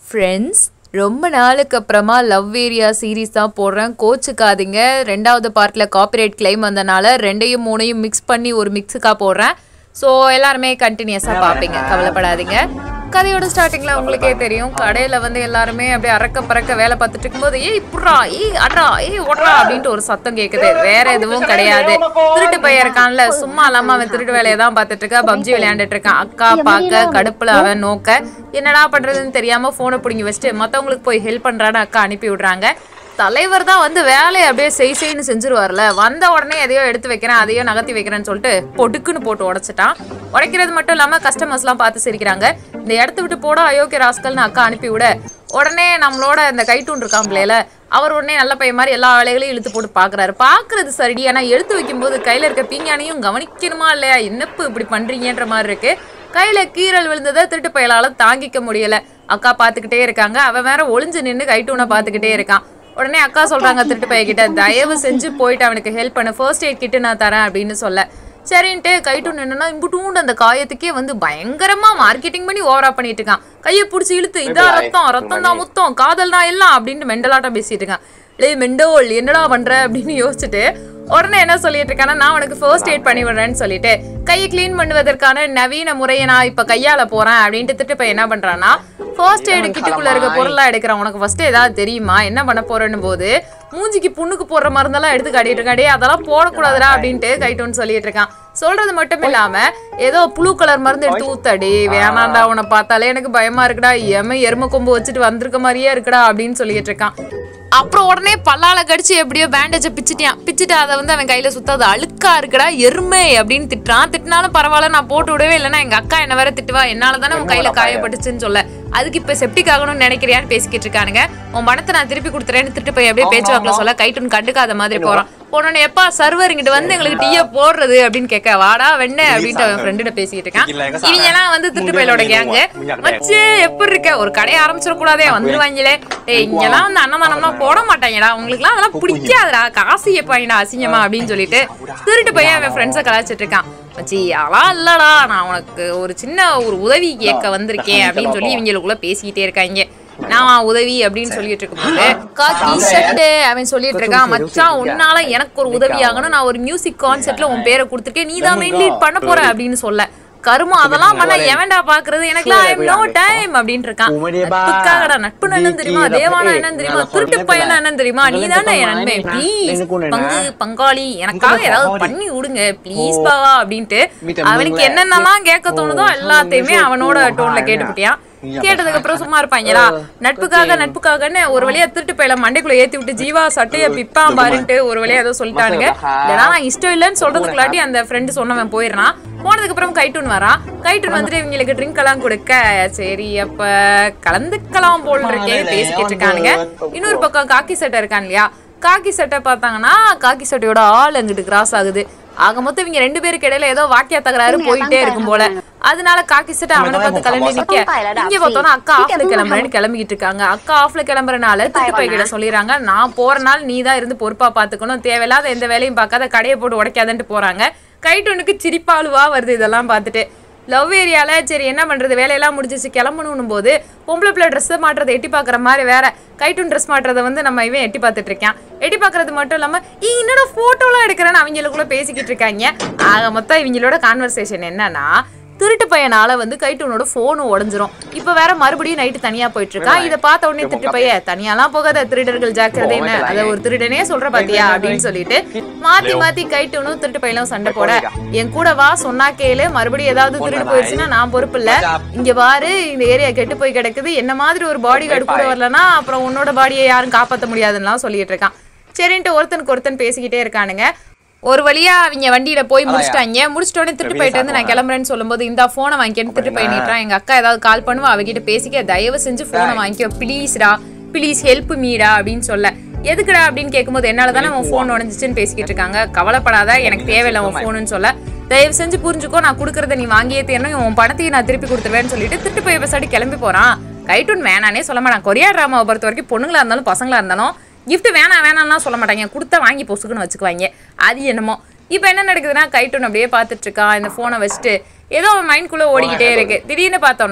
friends ரொம்ப நாளுக்கு அப்புறமா லவ் ஏரியா சீரீஸ் தான் போடுறேன் கோச்சுக்காதீங்க ரெண்டாவது பார்ட்டில் காப்பிரைட் கிளைம் வந்தனால ரெண்டையும் மூணையும் மிக்ஸ் பண்ணி ஒரு மிக்ஸுக்காக போடுறேன் ஸோ எல்லாருமே கண்டினியூஸாக பார்ப்பீங்க கவலைப்படாதீங்க கதையோட ஸ்டார்டிங்கில் உங்களுக்கே தெரியும் கடையில் வந்து எல்லாருமே அப்படியே அறக்க பறக்க வேலை பார்த்துட்டு இருக்கும்போது ஏய் புட்றா ஏய் அட்ரா ஏய் ஓட்றா அப்படின்ட்டு ஒரு சத்தம் கேட்குது வேற எதுவும் கிடையாது திருட்டு பையன் இருக்கான்ல சும்மா இல்லாம அவன் திருட்டு வேலையை தான் பார்த்துட்டு இருக்கா பப்ஜி விளையாண்டுட்டு இருக்கான் அக்கா பார்க்க கடுப்புல அவன் நோக்க என்னடா பண்றதுன்னு தெரியாம போனை பிடிங்கி வச்சுட்டு மத்தவங்களுக்கு போய் ஹெல்ப் பண்றான்னு அக்கா அனுப்பி விடுறாங்க தலைவர் தான் வந்து வேலையை அப்படியே செய் செய்ன்னு செஞ்சிருவார்ல வந்த உடனே எதையோ எடுத்து வைக்கிறேன் அதையோ நகர்த்தி வைக்கிறேன்னு சொல்லிட்டு பொடுக்குன்னு போட்டு உடைச்சிட்டான் உடைக்கிறது மட்டும் இல்லாம கஸ்டமர்ஸ்லாம் பார்த்து சிரிக்கிறாங்க இந்த இடத்த விட்டு போட அயோக்கிய ராஸ்கல்னு அக்கா அனுப்பி விட உடனே நம்மளோட இந்த கைட்டூன் இருக்கான் பிள்ளையில அவர் உடனே நல்ல பையன் மாதிரி எல்லா வேலைகளையும் இழுத்து போட்டு பாக்குறாரு பாக்குறது சரிடி ஆனா எடுத்து வைக்கும்போது கையில இருக்க பீங்கானையும் கவனிக்கணுமா இல்லையா என்னப்பு இப்படி பண்றீங்கன்ற மாதிரி இருக்கு கையில கீரல் விழுந்ததை திருட்டு பயலால தாங்கிக்க முடியல அக்கா பாத்துக்கிட்டே இருக்காங்க அவன் வேற ஒளிஞ்சு நின்று கைட்டூனை பாத்துக்கிட்டே இருக்கான் உடனே அக்கா சொல்றாங்க திருட்டு பையன்கிட்ட தயவு செஞ்சு போயிட்டு அவனுக்கு ஹெல்ப் பண்ணு ஃபர்ஸ்ட் எய்ட் கிட்ட நான் தரேன் அப்படின்னு சொல்ல சரின்ட்டு கைட்டு என்னன்னா இம்புட்டூண்டு அந்த காயத்துக்கே வந்து பயங்கரமா மார்க்கெட்டிங் பண்ணி ஓவரா பண்ணிட்டு இருக்கான் கையை பிடிச்சி இழுத்து இதான் ரத்தம் ரத்தம் தான் முத்தம் காதல் தான் எல்லாம் அப்படின்ட்டு மெண்டலாட்டம் பேசிட்டு இருக்கான் டேய் மெண்டோல் என்னடா பண்ற அப்படின்னு யோசிச்சுட்டு உடனே என்ன சொல்லிட்டு இருக்கானா நான் உனக்கு ஃபர்ஸ்ட் எய்ட் பண்ணி விடுறேன்னு சொல்லிட்டு கையை க்ளீன் பண்ணுவதற்கான நவீன முறையை நான் இப்ப கையால போறேன் அப்படின்ட்டு திட்டு போய் என்ன பண்றான்னா ஃபர்ஸ்ட் எய்டு கிட்டுக்குள்ள இருக்க பொருளா எடுக்கிறான் உனக்கு ஃபர்ஸ்ட் ஏதாவது தெரியுமா என்ன பண்ண போறேன்னு போது மூஞ்சிக்கு புண்ணுக்கு போடுற மருந்தெல்லாம் எடுத்து காட்டிட்டு இருக்கான் டேய் அதெல்லாம் போடக்கூடாதுடா அப்படின்ட்டு கைட்டோன்னு சொல்லிட்டு இருக்கான் சொல்றது மட்டும் இல்லாம ஏதோ ப்ளூ கலர் மருந்து எடுத்து ஊத்தாடி வேணாண்டா உன்னை பார்த்தாலே எனக்கு பயமா இருக்குடா எம எரும கொம்பு வச்சுட்டு வந்திருக்க மாதிரியே இருக்குடா அப்படின்னு சொல்லிட்டு இருக்கான் அப்புறம் உடனே பல்லால கடிச்சு எப்படியோ பேண்டேஜை பிச்சிட்டான் பிச்சுட்டு அதை வந்து அவன் கையில சுத்தாது அழுக்கா இருக்குடா எருமை அப்படின்னு திட்டுறான் திட்டினாலும் பரவாயில்ல நான் போட்டு விடவே இல்லைன்னா எங்க அக்கா என்ன வேற திட்டுவா என்னால தானே உன் கையில காயப்பட்டுச்சுன்னு சொல்ல அதுக்கு இப்ப செப்டிக் ஆகணும்னு நினைக்கிறியான்னு பேசிக்கிட்டு இருக்கானுங்க உன் பணத்தை நான் திருப்பி கொடுத்துறேன்னு திட்டு போய் அப்படியே பேச்சுவாக்கில் சொல்ல கைட்டுன்னு கண்டுக்காத மாதிரி போறான் போனோன்னு எப்பா சர்வர் இங்கிட்டு வந்து எங்களுக்கு டீயை போடுறது அப்படின்னு கேட்க வாடா வெண்ண அப்படின்ட்டு அவன் ஃப்ரெண்டுகிட்ட பேசிக்கிட்டு இருக்கான் இவங்க எல்லாம் வந்து திட்டு பயிலோட கேங்கு வச்சு எப்படி இருக்க ஒரு கடையை ஆரம்பிச்சிடக்கூடாதே வந்துருவாங்களே டேய் இங்கெல்லாம் வந்து அன்னதானம்லாம் போட மாட்டாங்கடா உங்களுக்குலாம் அதெல்லாம் பிடிக்காதுடா காசு எப்பாங்கடா அசிங்கமா அப்படின்னு சொல்லிட்டு திருட்டு பையன் அவன் ஃப்ரெண்ட்ஸை கலாச்சிட்டு இருக்கான் மச்சி அதெல்லாம் இல்லடா நான் உனக்கு ஒரு சின்ன ஒரு உதவி கேட்க வந்திருக்கேன் அப்படின்னு சொல்லி இவங்களுக்குள்ள பேசிக்கிட்டே இருக்காங்க நான் உதவி அப்படின்னு சொல்லிட்டு இருக்கும்போது காக்கி ஷர்ட் அவன் சொல்லிட்டு இருக்கான் மச்சான் உன்னால எனக்கு ஒரு உதவி ஆகணும் நான் ஒரு மியூசிக் கான்செர்ட்ல உன் பேரை கொடுத்துருக்கேன் நீ தான் மெயின் லீட் பண்ண போற அப்படின்னு சொல்ல கருமா அதெல்லாம் பண்ண எவன்டா பாக்குறது எனக்குலாம் ஐ நோ டைம் அப்படின்னு இருக்கான் நட்புக்காகடா நட்பு என்னன்னு தெரியுமா தேவானா என்னன்னு தெரியுமா திருட்டு பையனா என்னன்னு தெரியுமா நீ தானே என் நன்மை ப்ளீஸ் பங்கு பங்காளி எனக்காக ஏதாவது பண்ணி விடுங்க ப்ளீஸ் பாவா அப்படின்ட்டு அவனுக்கு என்னென்னலாம் கேட்க தோணுதோ எல்லாத்தையுமே அவனோட டோன்ல கேட்டுப்பிட்டியான் கேட்டதுக்கு அப்புறம் சும்மா இருப்பாங்களா நட்புக்காக நட்புக்காகன்னு ஒரு வழியா திருட்டு போயில மண்டைக்குள்ள ஏத்தி விட்டு ஜீவா சட்டைய பிப்பான் பாருன்ட்டு ஒரு வழியா ஏதோ சொல்லிட்டானுங்க இல்லைனா நான் இஷ்டம் இல்லைன்னு சொல்றதுக்குள்ளாட்டி அந்த ஃப்ரெண்டு சொன்னவன் போயிடுறான் போனதுக்கு அப்புறம் கைட்டூன் வரான் கைட்டூன் வந்துட்டு இவங்களுக்கு ட்ரிங்க் எல்லாம் கொடுக்க சரி அப்ப கலந்துக்கலாம் போல் இருக்கே பேசிக்கிட்டு இருக்கானுங்க இன்னொரு பக்கம் காக்கி சட்டை இருக்கான் இல்லையா காக்கி சட்டை பார்த்தாங்கன்னா காக்கி சட்டையோட ஆள் அங்கிட்டு கிராஸ் ஆகுது ஆக மொத்தம் இவங்க ரெண்டு பேருக்கு இடையில ஏதோ வாக்கிய தகராறு போயிட்டே இருக்கும் போல அதனால காக்கி சட்டை அவனை பார்த்து கிளம்பி நிக்க இங்க பார்த்தோம்னா அக்கா ஆஃப்ல கிளம்புறேன்னு கிளம்பிக்கிட்டு இருக்காங்க அக்கா ஆஃப்ல கிளம்புறனால திருட்டு பைக்கிட்ட சொல்லிடுறாங்க நான் போற நாள் நீ தான் இருந்து பொறுப்பா பாத்துக்கணும் தேவையில்லாத எந்த வேலையும் பார்க்காத கடையை போட்டு உடைக்காதன்ட்டு போறாங்க கைட்டொன்னுக்கு சிரிப்பாளுவா வருது இதெல்லாம் பார்த்துட்டு லவ் ஏரியால சரி என்ன பண்றது வேலையெல்லாம் முடிஞ்சிச்சு கிளம்பணும் போது பொம்பளை பிள்ளை ட்ரெஸ் மாட்டுறதை எட்டி பார்க்குற மாதிரி வேற கைட்டும் ட்ரெஸ் மாட்டுறதை வந்து நம்ம இவன் எட்டி பார்த்துட்டு இருக்கான் எட்டி பார்க்கறது மட்டும் இல்லாம "ஏய், என்னோட போட்டோலாம் எடுக்கிறேன்னு அவங்களுக்குள்ள பேசிக்கிட்டு இருக்காங்க ஆக மொத்தம் இவங்களோட கான்வர்சேஷன் என்னன்னா திருட்டு பையனால வந்து கைட்டூனோட போனும் உடஞ்சிரும் இப்ப வேற மறுபடியும் நைட்டு தனியா போயிட்டு இருக்கான் இதை பார்த்த உடனே திருட்டு பைய தனியாலாம் போகாத திருடர்கள் ஜாக்கிரதை என்ன அத ஒரு திருடனே சொல்ற பாத்தியா அப்படின்னு சொல்லிட்டு மாத்தி மாத்தி கைட்டூனும் திருட்டு பையனும் சண்டை போட என் கூட வா சொன்னா கேளு மறுபடியும் ஏதாவது திருடு போயிடுச்சுன்னா நான் பொறுப்பு இல்ல இங்க பாரு இந்த ஏரியா கெட்டு போய் கிடக்குது என்ன மாதிரி ஒரு பாடி கார்டு கூட வரலன்னா அப்புறம் உன்னோட பாடியை யாரும் காப்பாத்த முடியாதுன்னுலாம் சொல்லிட்டு இருக்கான் சரின்ட்டு ஒருத்தனுக்கு ஒருத்தன் பேசிக்கிட்டே இருக்கானுங்க ஒரு வழியா அவங்க வண்டியில போய் முடிச்சிட்டாங்க முடிச்சிட்ட உடனே திருட்டு போயிட்டு வந்து நான் கிளம்புறேன்னு சொல்லும்போது இந்த போனை வாங்கிக்கன்னு திருட்டு பண்ணிட்டான் எங்க அக்கா ஏதாவது கால் பண்ணுவா அவகிட்ட பேசிக்க தயவு செஞ்சு போனை வாங்கிக்கோ ப்ளீஸ்டா ப்ளீஸ் ஹெல்ப் மீடா அப்படின்னு சொல்ல எதுக்குடா அப்படின்னு கேட்கும்போது என்னால தானே உன் ஃபோன் உடஞ்சிச்சுன்னு பேசிக்கிட்டு இருக்காங்க கவலைப்படாத எனக்கு தேவையில்லை உன் ஃபோனுன்னு சொல்ல தயவு செஞ்சு புரிஞ்சுக்கோ நான் கொடுக்கறத நீ வாங்கியே தரணும் உன் பணத்தையும் நான் திருப்பி கொடுத்துருவேன்னு சொல்லிட்டு திருட்டு போய் பேசாடி கிளம்பி போறான் கைட்டூன் வேணானே சொல்ல மாட்டான் கொரியா ட்ராமாவை பொறுத்த வரைக்கும் பொண்ணுங்களா இருந்தாலும் பசங்களா இருந்தாலும் gift வேணாம் வேணாம்லாம் சொல்ல மாட்டாங்க கொடுத்தா வாங்கி பொசுக்குன்னு வச்சுக்குவாங்க அது என்னமோ இப்போ என்ன நடக்குதுன்னா கைட்டூன் அப்படியே பார்த்துட்டு இருக்கான் இந்த ஃபோனை வச்சுட்டு ஏதோ அவன் மைண்ட்குள்ளே ஓடிக்கிட்டே இருக்கு திடீர்னு பார்த்தோம்னா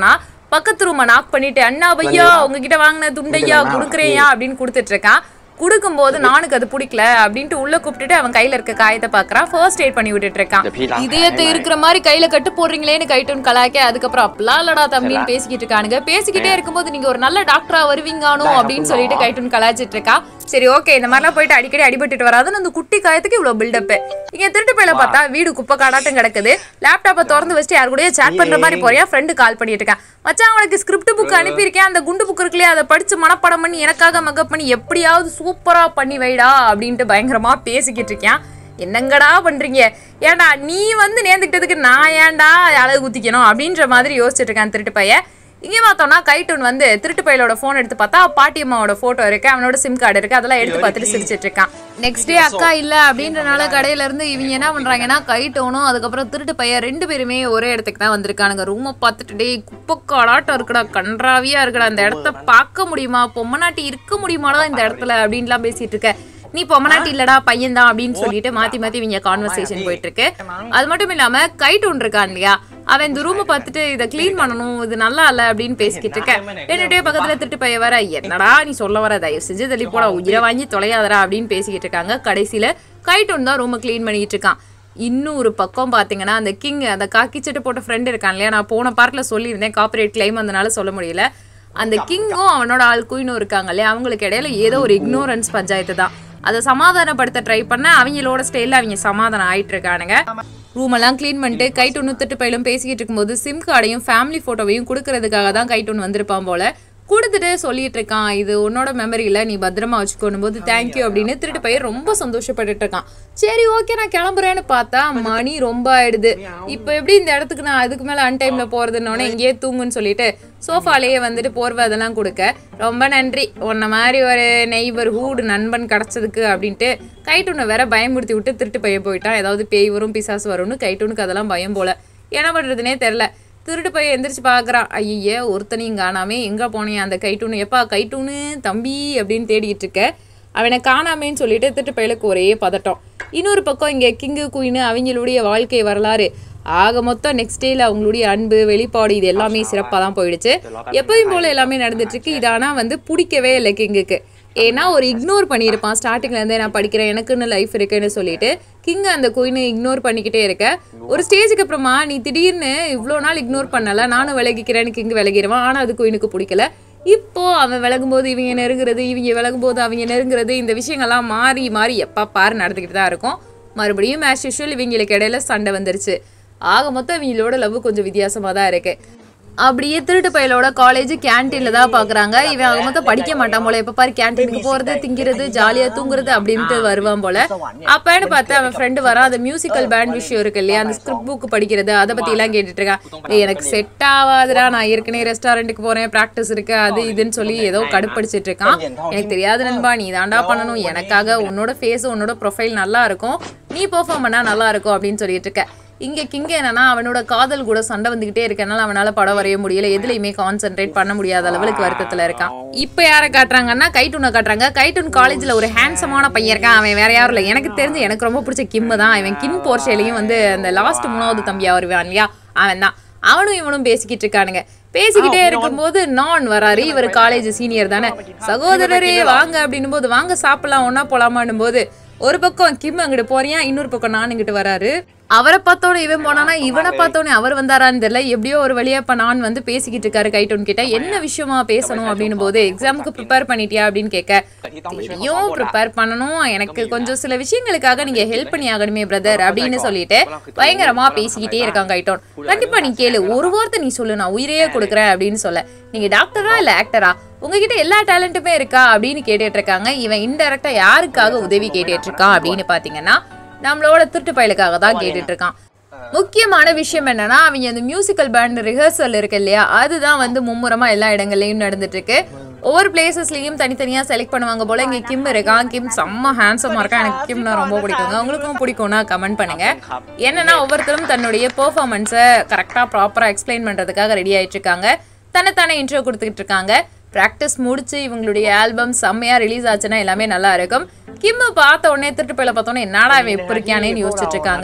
பக்கத்து ரூமை நாக் பண்ணிட்டு அண்ணா பையா உங்ககிட்ட வாங்கின துண்டையா கொடுக்குறேயா அப்படின்னு கொடுத்துட்டு இருக்கான் கொடுக்கும்போது நானுக்கு அது பிடிக்கல அப்படின்ட்டு உள்ள கூப்பிட்டுட்டு அவன் கையில இருக்க காயத்தை பாக்குறான் ஃபர்ஸ்ட் எய்ட் பண்ணி விட்டுட்டு இருக்கான் இதயத்தை இருக்கிற மாதிரி கையில கட்டு போடுறீங்களேன்னு கைட்டுன்னு கலாய்க்க அதுக்கப்புறம் அப்பலாம் இல்லடா தம்பின்னு பேசிக்கிட்டு இருக்கானுங்க பேசிக்கிட்டே இருக்கும்போது நீங்க ஒரு நல்ல டாக்டரா வருவீங்கானோ அப்படின்னு சொல்லிட்டு கைட்டுன்னு கலாய்ச்சிட்டு இருக்கா சரி ஓகே இந்த மாதிரிலாம் போயிட்டு அடிக்கடி அடிபட்டுட்டு வராதுன்னு அந்த குட்டி காயத்துக்கு இவ்வளவு பில்டப் இங்க திருட்டு பையில பார்த்தா வீடு குப்பை காடாட்டம் கிடக்குது லேப்டாப்பை திறந்து வச்சுட்டு யாரு கூடயோ சேட் பண்ற மாதிரி போறியா ஃப்ரெண்டு கால் பண்ணிட்டு இருக்கேன் மச்சான் அவனுக்கு ஸ்கிரிப்ட் புக் அனுப்பியிருக்கேன் அந்த குண்டு புக் இருக்குல்லையா அதை படிச்சு மனப்பாடம் பண்ணி எனக்காக மக்கப் பண்ணி எப்படியாவது சூப்பரா பண்ணி வைடா அப்படின்ட்டு பயங்கரமா பேசிக்கிட்டு இருக்கேன் என்னங்கடா பண்றீங்க ஏன்டா நீ வந்து நேர்ந்துக்கிட்டதுக்கு நான் ஏன்டா அழகு குத்திக்கணும் அப்படின்ற மாதிரி யோசிச்சுட்டு இருக்கான் திருட்டு பையன் இங்கே பார்த்தோம்னா கைட்டூன் வந்து திருட்டு பையலோட ஃபோன் எடுத்து பார்த்தா பாட்டியம்மாவோட ஃபோட்டோ இருக்கு அவனோட சிம் கார்டு இருக்கு அதெல்லாம் எடுத்து பார்த்துட்டு சிரிச்சிட்டு இருக்கான் நெக்ஸ்ட் டே அக்கா இல்ல அப்படின்றனால கடையில இருந்து இவங்க என்ன பண்றாங்கன்னா கைட்டோனும் அதுக்கப்புறம் திருட்டு பையன் ரெண்டு பேருமே ஒரே இடத்துக்கு தான் வந்திருக்கானுங்க ரூமை பார்த்துட்டு டேய் குப்பக்காடாட்டம் இருக்குடா கன்றாவியா இருக்குடா அந்த இடத்த பார்க்க முடியுமா பொம்மநாட்டி இருக்க முடியுமாடா இந்த இடத்துல அப்படின்லாம் பேசிட்டு இருக்க நீ பொம்மநாட்டி இல்லடா பையன் தான் அப்படின்னு சொல்லிட்டு மாத்தி மாத்தி இவங்க கான்வர்சேஷன் போயிட்டு இருக்கு அது மட்டும் இல்லாம கைட்டூன் இருக்கான் இல்லையா அவன் இந்த ரூமை பார்த்துட்டு இதை க்ளீன் பண்ணணும் இது நல்லா இல்ல அப்படின்னு பேசிக்கிட்டு இருக்க என்னுடைய பக்கத்துல திட்டு பைய வர என்னடா நீ சொல்ல வர தயவு செஞ்சு தள்ளி போட உயிரை வாங்கி தொலையாதடா அப்படின்னு பேசிக்கிட்டு இருக்காங்க கடைசியில கைட்டூன் தான் ரூமை க்ளீன் பண்ணிட்டு இருக்கான் இன்னும் ஒரு பக்கம் பார்த்தீங்கன்னா அந்த கிங் அந்த காக்கி சட்டை போட்ட ஃப்ரெண்ட் இருக்கான் இல்லையா நான் போன பார்ட்டில் சொல்லியிருந்தேன் காப்பரேட் கிளைம் வந்தனால சொல்ல முடியல அந்த கிங்கும் அவனோட ஆள் குயினும் இருக்காங்க இல்லையா அவங்களுக்கு இடையில ஏதோ ஒரு இக்னோரன்ஸ் பஞ்சாயத்து தான் அதை சமாதானப்படுத்த ட்ரை பண்ண அவங்களோட ஸ்டைலில் அவங்க சமாதானம் ஆயிட்டு இருக்கானுங்க ரூம் எல்லாம் க்ளீன் பண்ணிட்டு கைட்டு நூத்தட்டு பயிலும் பேசிக்கிட்டு இருக்கும்போது சிம் கார்டையும் ஃபேமிலி ஃபோட்டோவையும் கொடுக்கறதுக்காக தான் கைட்டு வந்திருப்பான் போல கொடுத்துட்டு சொல்லிட்டு இருக்கான் இது உன்னோட மெமரியில நீ பத்திரமா வச்சுக்கணும் போது தேங்க்யூ அப்படின்னு திருட்டு பையன் ரொம்ப சந்தோஷப்பட்டுட்டு இருக்கான் சரி ஓகே நான் கிளம்புறேன்னு பார்த்தா மணி ரொம்ப ஆயிடுது இப்போ எப்படி இந்த இடத்துக்கு நான் அதுக்கு மேல அன்டைம்ல போறதுன்னொடனே இங்கேயே தூங்குன்னு சொல்லிட்டு சோஃபாலேயே வந்துட்டு போர்வை அதெல்லாம் கொடுக்க ரொம்ப நன்றி உன்ன மாதிரி ஒரு நெய்பர் ஹூடு நண்பன் கிடைச்சதுக்கு அப்படின்ட்டு கைட்டுனை வேற பயமுறுத்தி விட்டு திருட்டு பையன் போயிட்டான் ஏதாவது பேய் வரும் பிசாசு வரும்னு கைட்டுனுக்கு அதெல்லாம் பயம் போல என்ன பண்றதுனே தெரில திருட்டு பையன் எந்திரிச்சு பார்க்குறான் ஐயே ஒருத்தனையும் காணாமே எங்கே போனேன் அந்த கைட்டூனு எப்பா கைட்டூனு தம்பி அப்படின்னு தேடிட்டு இருக்க அவனை காணாமேன்னு சொல்லிட்டு திருட்டு பையலுக்கு ஒரே பதட்டம் இன்னொரு பக்கம் இங்கே கிங்கு குயின்னு அவங்களுடைய வாழ்க்கை வரலாறு ஆக மொத்தம் நெக்ஸ்ட் டேல அவங்களுடைய அன்பு வெளிப்பாடு இது எல்லாமே சிறப்பாக தான் போயிடுச்சு எப்பயும் போல எல்லாமே நடந்துட்டு இருக்கு இது ஆனா வந்து பிடிக்கவே இல்லை கிங்குக்கு ஏன்னா ஒரு இக்னோர் பண்ணியிருப்பான் ஸ்டார்டிங்ல இருந்தே நான் படிக்கிறேன் எனக்குன்னு லைஃப் இருக்குன்னு சொல்லிட்டு கிங் அந்த குயினை இக்னோர் பண்ணிக்கிட்டே இருக்க ஒரு ஸ்டேஜுக்கு அப்புறமா நீ திடீர்னு இவ்வளோ நாள் இக்னோர் பண்ணல நானும் விலகிக்கிறேன்னு கிங் விலகிடுவான் ஆனால் அது குயினுக்கு பிடிக்கல இப்போ அவன் விலகும்போது இவங்க நெருங்குறது இவங்க விலகும்போது அவங்க நெருங்குறது இந்த விஷயங்கள்லாம் மாறி மாறி எப்போ பாரு நடந்துக்கிட்டு தான் இருக்கும் மறுபடியும் ஆஸ் யூஷுவல் இவங்களுக்கு இடையில சண்டை வந்துருச்சு ஆக மொத்தம் இவங்களோட லவ் கொஞ்சம் வித்தியாசமாக தான் இருக்கு அப்படியே திருட்டு பையலோட காலேஜ் கேன்டீன்ல தான் பாக்குறாங்க இவன் அவங்க மொத்தம் படிக்க மாட்டான் போல எப்ப பாரு கேன்டீனுக்கு போறது திங்கிறது ஜாலியா தூங்குறது அப்படின்ட்டு வருவான் போல அப்பன்னு பார்த்து அவன் ஃப்ரெண்டு வரான் அந்த மியூசிக்கல் பேண்ட் விஷயம் இருக்கு இல்லையா அந்த ஸ்கிரிப்ட் புக் படிக்கிறது அதை பத்தி எல்லாம் கேட்டுட்டு இருக்கான் "ஏய், எனக்கு செட் ஆகாதுடா நான் ஏற்கனவே ரெஸ்டாரண்ட்டுக்கு போறேன் ப்ராக்டிஸ் இருக்கு அது இதுன்னு சொல்லி ஏதோ கடுப்படிச்சிட்டு இருக்கான் எனக்கு தெரியாது நண்பா நீ தாண்டா பண்ணணும் எனக்காக உன்னோட ஃபேஸ் உன்னோட ப்ரொஃபைல் நல்லா இருக்கும் நீ பெர்ஃபார்ம் பண்ணா நல்லா இருக்கும் அப்படின்னு சொல்லிட்டு இருக்க இங்க கிங் என்னன்னா அவனோட காதல் கூட சண்டை வந்துகிட்டே இருக்கனால அவனால படம் வரைய முடியல எதுலயுமே கான்சென்ட்ரேட் பண்ண முடியாத அளவுக்கு வருத்தத்துல இருக்கான் இப்ப யாரை காட்டுறாங்கன்னா கைட்டூனை காட்டுறாங்க கைட்டூன் காலேஜ்ல ஒரு ஹேண்ட்ஸமான பையன் இருக்கான் அவன் வேற யாரும் இல்ல எனக்கு தெரிஞ்சு எனக்கு ரொம்ப பிடிச்ச கிம் தான் அவன் கிம் போர்ஷேலையும் வந்து அந்த லாஸ்ட் மூணாவது தம்பியா வருவான் இல்லையா அவன் தான் அவனும் இவனும் பேசிக்கிட்டு இருக்கானுங்க பேசிக்கிட்டே இருக்கும்போது நான் வராரு இவர் காலேஜ் சீனியர் தானே சகோதரரே வாங்க அப்படின்னும் போது வாங்க சாப்பிடலாம் ஒன்னா போலாமான்னும் போது ஒரு பக்கம் கிம் அங்கிட்டு போறியா இன்னொரு பக்கம் நான் இங்கிட்டு வராரு அவரை பார்த்தோன்னே இவன் போனானா இவனை பார்த்தோன்னே அவர் வந்தாரான்னு தெரியல எப்படியோ ஒரு வழியா இப்ப நான் வந்து பேசிக்கிட்டு இருக்காரு கைட்டோன் கிட்ட என்ன விஷயமா பேசணும் அப்படின்னும் போது எக்ஸாமுக்கு ப்ரிப்பேர் பண்ணிட்டியா அப்படின்னு கேட்க தெரியும் ப்ரிப்பேர் பண்ணணும் எனக்கு கொஞ்சம் சில விஷயங்களுக்காக நீங்க ஹெல்ப் பண்ணி ஆகணுமே பிரதர் அப்படின்னு சொல்லிட்டு பயங்கரமா பேசிக்கிட்டே இருக்கான் கைட்டோன் கண்டிப்பா நீ கேளு ஒரு வார்த்தை நீ சொல்லு நான் உயிரையே கொடுக்குறேன் அப்படின்னு சொல்ல நீங்க டாக்டரா இல்ல ஆக்டரா உங்ககிட்ட எல்லா டேலண்ட்டுமே இருக்கா அப்படின்னு கேட்டுட்டு இருக்காங்க இவன் இன்டெரக்டா யாருக்காக உதவி கேட்டுட்டு இருக்கான் அப்படின்னு பாத்தீங்கன்னா நம்மளோட திருட்டு பயலுக்காக தான் கேட்டுட்டு இருக்கான் முக்கியமான விஷயம் என்னன்னா அவங்க அந்த மியூசிக்கல் பேண்ட் ரிஹர்சல் இருக்கு இல்லையா அதுதான் வந்து மும்முரமா எல்லா இடங்கள்லயும் நடந்துட்டு இருக்கு ஒவ்வொரு பிளேசஸ்லயும் தனித்தனியா செலக்ட் பண்ணுவாங்க போல இங்க கிம் இருக்கான் கிம் செம்ம ஹேண்ட்ஸமா இருக்கான் எனக்கு கிம்னா ரொம்ப பிடிக்குங்க உங்களுக்கும் பிடிக்கும்னா கமெண்ட் பண்ணுங்க என்னன்னா ஒவ்வொருத்தரும் தன்னுடைய பெர்ஃபார்மன்ஸை கரெக்டா ப்ராப்பரா எக்ஸ்பிளைன் பண்றதுக்காக ரெடி ஆயிட்டு இருக்காங்க தன்னைத்தானே இன்ட்ரோ கொடுத்துக்கிட்டு இருக்காங்க ப்ராக்டிஸ் முடிச்சு இவங்களுடைய ஆல்பம் செம்மையா ரிலீஸ் ஆச்சுன்னா எல்லாமே நல்லா இருக்கும் கிம்மு பார்த்த உடனே திருட்டு போயில பார்த்தோன்னே என்னடா இவன் இப்ப இருக்கானேன்னு யோசிச்சுட்டு இருக்காங்க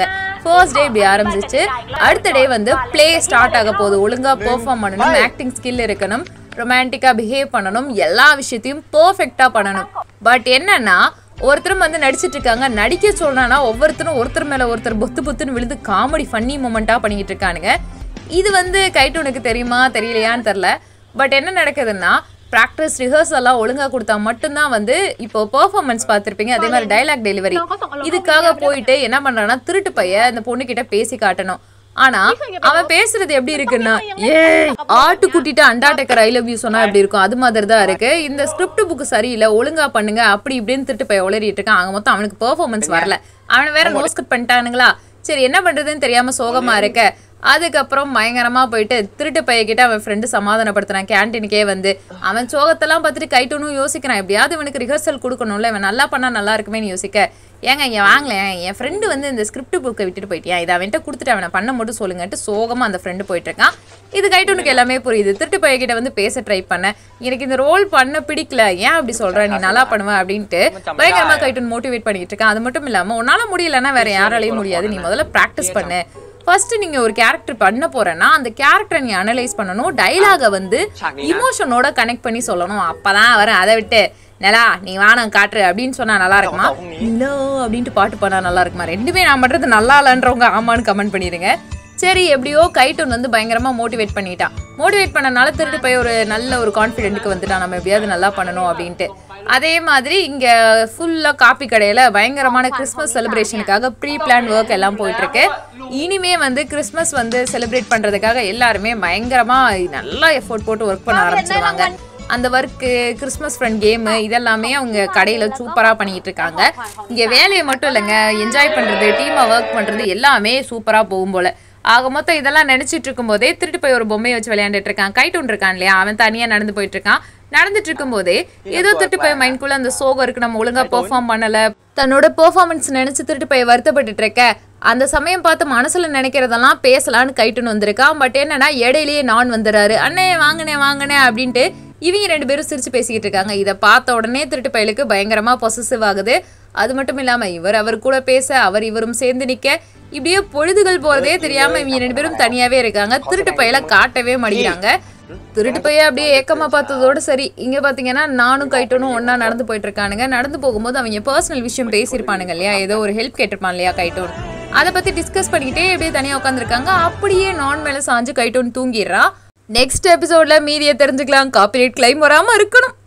ஃபர்ஸ்ட் டே இப்படி ஆரம்பிச்சிச்சு அடுத்த டே வந்து ப்ளே ஸ்டார்ட் ஆக போகுது ஒழுங்கா பெர்ஃபார்ம் பண்ணணும் ஆக்டிங் ஸ்கில் இருக்கணும் ரொமான்டிக்காக பிஹேவ் பண்ணணும் எல்லா விஷயத்தையும் பர்ஃபெக்டாக பண்ணணும் பட் என்னன்னா ஒருத்தரும் வந்து நடிச்சிட்டு இருக்காங்க நடிக்க சொல்றானா ஒவ்வொருத்தரும் ஒருத்தர் மேல ஒருத்தர் பொத்து பொத்துன்னு விழுந்து காமெடி ஃபன்னி மூமெண்ட்டாக பண்ணிக்கிட்டு இருக்கானுங்க இது வந்து கைட்டூனுக்கு தெரியுமா தெரியலையான்னு தெரில பட் என்ன நடக்குதுன்னா ப்ராக்டிஸ் ரிஹர்சல்லாம் ஒழுங்கா கொடுத்தா மட்டும்தான் வந்து இப்போ பெர்ஃபார்மன்ஸ் பார்த்துருப்பீங்க அதே மாதிரி டைலாக் டெலிவரி இதுக்காக போயிட்டு என்ன பண்றான்னா திருட்டு பைய அந்த பொண்ணு கிட்ட பேசி காட்டணும் ஆனா அவன் பேசுறது எப்படி இருக்குன்னா ஏ ஆட்டு குட்டிட்டு அண்டாடெக்கர் ஐ லவ் யூ சொன்னா எப்படி இருக்கும் அது மாதிரி தான் இருக்கு இந்த ஸ்கிரிப்ட் புக் சரியில்லை ஒழுங்கா பண்ணுங்க அப்படி இப்படின்னு திருட்டு பைய உளறிட்டு இருக்கான் அங்க மொத்தம் அவனுக்கு பெர்ஃபார்மன்ஸ் வரல அவனை வேற நோஸ்கட் பண்ணிட்டானுங்களா சரி என்ன பண்றதுன்னு தெரியாம சோகமா இருக்க அதுக்கப்புறம் பயங்கரமா போயிட்டு திருட்டு பையகிட்ட அவன் ஃப்ரெண்டு சமாதானப்படுத்துறான் கேன்டீனுக்கே வந்து அவன் சோகத்தெல்லாம் பார்த்துட்டு கைட்டணும் யோசிக்கிறான் எப்படியாவது இவனுக்கு ரிஹர்சல் கொடுக்கணும்ல இவன் நல்லா பண்ணா நல்லா இருக்குமேன்னு யோசிக்க ஏங்க இங்க வாங்கலேன் என் ஃப்ரெண்டு வந்து இந்த ஸ்கிரிப்ட் புக்கை விட்டுட்டு போயிட்டியா இதை அவன்கிட்ட கொடுத்துட்டு அவனை பண்ண மட்டும் சொல்லுங்கன்ட்டு சோகமா அந்த ஃப்ரெண்டு போயிட்டு இருக்கான் இது கைட்டனுக்கு எல்லாமே புரியுது திருட்டு பையகிட்ட வந்து பேச ட்ரை பண்ணேன் எனக்கு இந்த ரோல் பண்ண பிடிக்கல ஏன் அப்படி சொல்ற நீ நல்லா பண்ணுவ அப்படின்ட்டு பயங்கரமா கைட்டன் மோட்டிவேட் பண்ணிட்டு இருக்கான் அது மட்டும் இல்லாம உன்னால முடியலன்னா வேற யாராலையும் முடியாது நீ முதல்ல ப்ராக்டிஸ் பண்ணு ஃபர்ஸ்ட் நீங்க ஒரு கேரக்டர் பண்ண போறேன்னா அந்த கேரக்டரை நீ அனலைஸ் பண்ணணும் டைலாக வந்து இமோஷனோட கனெக்ட் பண்ணி சொல்லணும் அப்பதான் வரேன் அதை விட்டு நிலா நீ வானம் காட்டுரு அப்படின்னு சொன்னா நல்லா இருக்குமா நிலோ அப்படின்ட்டு பாட்டு பண்ணா நல்லா இருக்குமா ரெண்டுமே நான் பண்றது நல்லா இல்லைன்றவங்க ஆமான்னு கமெண்ட் பண்ணிடுங்க சரி எப்படியோ கைட்டோன் வந்து பயங்கரமா மோட்டிவேட் பண்ணிட்டான் மோட்டிவேட் பண்ணனால திருட்டு போய் ஒரு நல்ல ஒரு கான்ஃபிடென்ட்டுக்கு வந்துட்டான் நம்ம எப்படியாவது நல்லா பண்ணணும் அப்படின்ட்டு அதே மாதிரி இங்க ஃபுல்லா காப்பி கடையில பயங்கரமான கிறிஸ்மஸ் செலிப்ரேஷனுக்காக ப்ரீ பிளான் ஒர்க் எல்லாம் போயிட்டு இருக்கு இனிமே வந்து கிறிஸ்மஸ் வந்து செலிப்ரேட் பண்றதுக்காக எல்லாருமே பயங்கரமா நல்லா எஃபோர்ட் போட்டு ஒர்க் பண்ண ஆரம்பிச்சிருவாங்க அந்த ஒர்க்கு கிறிஸ்மஸ் ஃப்ரெண்ட் கேமு இதெல்லாமே அவங்க கடையில் சூப்பராக பண்ணிட்டு இருக்காங்க இங்கே வேலையை மட்டும் இல்லைங்க என்ஜாய் பண்ணுறது டீமாக ஒர்க் பண்ணுறது எல்லாமே சூப்பராக போகும் போல ஆக மொத்தம் இதெல்லாம் நினைச்சிட்டு இருக்கும்போதே திருட்டு போய் ஒரு பொம்மையை வச்சு விளையாண்டுட்டு இருக்கான் கைட்டு இருக்கான் இல்லையா அவன் தனியாக நடந்து போயிட்டு இருக்கான் நடந்துட்டு இருக்கும்போதே ஏதோ திருட்டு போய் மைண்ட்குள்ள அந்த சோகம் இருக்கு நம்ம ஒழுங்கா பெர்ஃபார்ம் பண்ணல தன்னோட பெர்ஃபார்மன்ஸ் நினைச்சு திருட்டு போய் வருத்தப்பட்டுட்டு இருக்க அந்த சமயம் பார்த்து மனசுல நினைக்கிறதெல்லாம் பேசலான்னு கைட்டுன்னு வந்திருக்கான் பட் என்னன்னா இடையிலேயே நான் வந்துடுறாரு அண்ணே வாங்கினே வாங்கினே அப்படின்ட்டு இவங்க ரெண்டு பேரும் சிரிச்சு பேசிக்கிட்டு இருக்காங்க இதை பார்த்த உடனே திருட்டு பயலுக்கு பயங்கரமா பொசசிவ் ஆகுது அது மட்டும் இல்லாம இவர் அவர் கூட பேச அவர் இவரும் சேர்ந்து நிக்க இப்படியே பொழுதுகள் போறதே தெரியாம இவங்க ரெண்டு பேரும் தனியாவே இருக்காங்க திருட்டு பயல காட்டவே மாட்டேங்கிறாங்க திருட்டு பைய அப்படியே ஏக்கமா பார்த்ததோட சரி இங்க பாத்தீங்கன்னா நானும் கைட்டனும் ஒண்ணா நடந்து போயிட்டு இருக்கானுங்க நடந்து போகும்போது அவங்க பர்சனல் விஷயம் பேசியிருப்பானுங்க இல்லையா ஏதோ ஒரு ஹெல்ப் கேட்டிருப்பான் இல்லையா கைட்டோன் அதை பத்தி டிஸ்கஸ் பண்ணிக்கிட்டே அப்படியே தனியா உட்காந்துருக்காங்க அப்படியே நான் மேல சாஞ்சு கைட்டோன் தூங்கிடுறா நெக்ஸ்ட் எபிசோட்ல மீதியை தெரிஞ்சுக்கலாம் காப்பிரைட் கிளைம் வராம இருக்கணும்